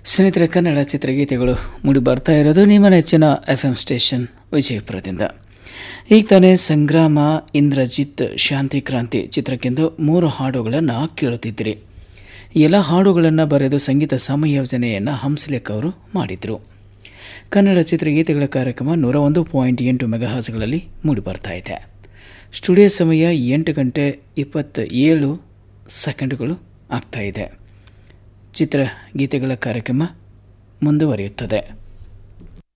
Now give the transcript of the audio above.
ಸ್ನೇಹಿತರೆ ಕನ್ನಡ ಚಿತ್ರಗೀತೆಗಳು ಮೂಡಿ ಬರ್ತಾ ಇರೋದು ನಿಮ್ಮ ನೆಚ್ಚಿನ ಎಫ್ ಎಂ ಸ್ಟೇಷನ್ ವಿಜಯಪುರದಿಂದ ಈಗ ತಾನೇ ಸಂಗ್ರಾಮ ಇಂದ್ರಜಿತ್ ಶಾಂತಿ ಕ್ರಾಂತಿ ಚಿತ್ರಕ್ಕೆಂದು ಮೂರು ಹಾಡುಗಳನ್ನು ಕೇಳುತ್ತಿದ್ದಿರಿ ಎಲ್ಲ ಹಾಡುಗಳನ್ನು ಬರೆದು ಸಂಗೀತ ಸಂಯೋಜನೆಯನ್ನು ಹಂಸಲೇಖ್ ಅವರು ಮಾಡಿದರು ಕನ್ನಡ ಚಿತ್ರಗೀತೆಗಳ ಕಾರ್ಯಕ್ರಮ ನೂರ ಒಂದು ಪಾಯಿಂಟ್ ಎಂಟು ಮೆಗಾಹಾಸ್ಗಳಲ್ಲಿ ಮೂಡಿಬರ್ತಾ ಇದೆ ಸ್ಟುಡಿಯೋ ಸಮಯ ಎಂಟು ಗಂಟೆ ಇಪ್ಪತ್ತ ಏಳು ಸೆಕೆಂಡುಗಳು ಆಗ್ತಾ ಇದೆ ಚಿತ್ರಗೀತೆಗಳ ಕಾರ್ಯಕ್ರಮ ಮುಂದುವರಿಯುತ್ತದೆ